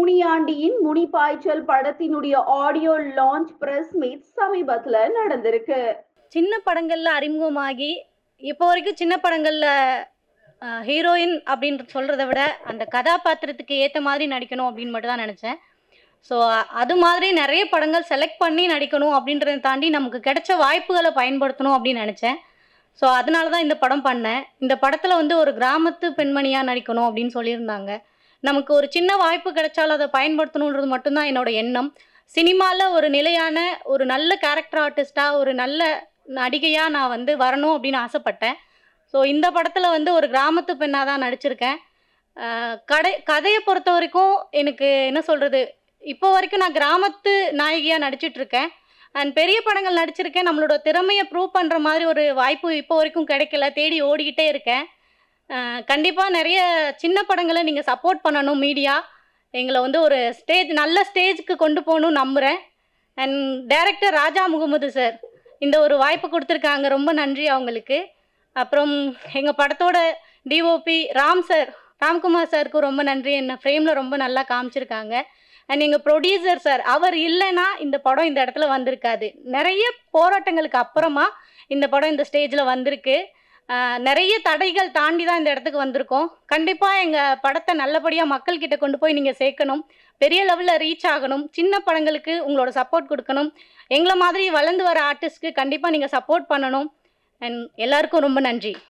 முனியாண்டியின் முனிப்பாய்ச்சல் படத்தினுடைய audio launch press meet சமீபத்துல நடந்திருக்கு சின்ன படங்களில் அறிமுகமாகி இப்போ வரைக்கும் சின்ன படங்களில் ஹீரோயின் அப்படின்னு சொல்கிறத விட அந்த கதாபாத்திரத்துக்கு ஏற்ற மாதிரி நடிக்கணும் அப்படின்னு மட்டும் தான் நினச்சேன் ஸோ அது மாதிரி நிறைய படங்கள் செலக்ட் பண்ணி நடிக்கணும் அப்படின்றத தாண்டி நமக்கு கிடைச்ச வாய்ப்புகளை பயன்படுத்தணும் அப்படின்னு நினச்சேன் ஸோ அதனால தான் இந்த படம் பண்ணேன் இந்த படத்தில் வந்து ஒரு கிராமத்து பெண்மணியாக நடிக்கணும் அப்படின்னு சொல்லியிருந்தாங்க நமக்கு ஒரு சின்ன வாய்ப்பு கிடைச்சாலும் அதை பயன்படுத்தணுன்றது மட்டும்தான் என்னோட எண்ணம் சினிமாவில் ஒரு நிலையான ஒரு நல்ல கேரக்டர் ஆர்டிஸ்ட்டாக ஒரு நல்ல நடிகையாக நான் வந்து வரணும் அப்படின்னு ஆசைப்பட்டேன் ஸோ இந்த படத்தில் வந்து ஒரு கிராமத்து பெண்ணாக தான் நடிச்சிருக்கேன் ஆஹ் கடை கதையை பொறுத்த வரைக்கும் எனக்கு என்ன சொல்கிறது இப்போ வரைக்கும் நான் கிராமத்து நாயகியாக நடிச்சிட்டு இருக்கேன் அண்ட் பெரிய படங்கள் நடிச்சிருக்கேன் நம்மளோட திறமையை ப்ரூவ் பண்ணுற மாதிரி ஒரு வாய்ப்பு இப்போ வரைக்கும் கிடைக்கல தேடி ஓடிக்கிட்டே இருக்கேன் கண்டிப்பாக நிறைய சின்ன படங்களை நீங்கள் சப்போர்ட் பண்ணணும் மீடியா எங்களை வந்து ஒரு ஸ்டேஜ் நல்ல ஸ்டேஜ்க்கு கொண்டு போகணும்னு நம்புகிறேன் and director Raja Mohammed sir இந்த ஒரு வாய்ப்பு கொடுத்துருக்காங்க ரொம்ப நன்றி அவங்களுக்கு அப்புறம் எங்கள் படத்தோட டிஓபி ராம் சார் ராம்குமார் சாருக்கு ரொம்ப நன்றி என்ன ஃப்ரேமில் ரொம்ப நல்லா காமிச்சிருக்காங்க அண்ட் எங்கள் ப்ரொடியூசர் சார் அவர் இல்லைன்னா இந்த படம் இந்த இடத்துல வந்திருக்காது நிறைய போராட்டங்களுக்கு அப்புறமா இந்த படம் இந்த ஸ்டேஜில் வந்திருக்கு ஆஹ் நிறைய தடைகள் தாண்டி தான் இந்த இடத்துக்கு வந்திருக்கோம் கண்டிப்பாக எங்கள் படத்தை நல்லபடியாக மக்கள்கிட்ட கொண்டு போய் நீங்கள் சேர்க்கணும் பெரிய லெவலில் ரீச் ஆகணும் சின்ன படங்களுக்கு உங்களோட சப்போர்ட் கொடுக்கணும் எங்களை மாதிரி வளர்ந்து வர ஆர்டிஸ்ட்க்கு கண்டிப்பாக நீங்கள் சப்போர்ட் பண்ணணும் அண்ட் எல்லாருக்கும் ரொம்ப நன்றி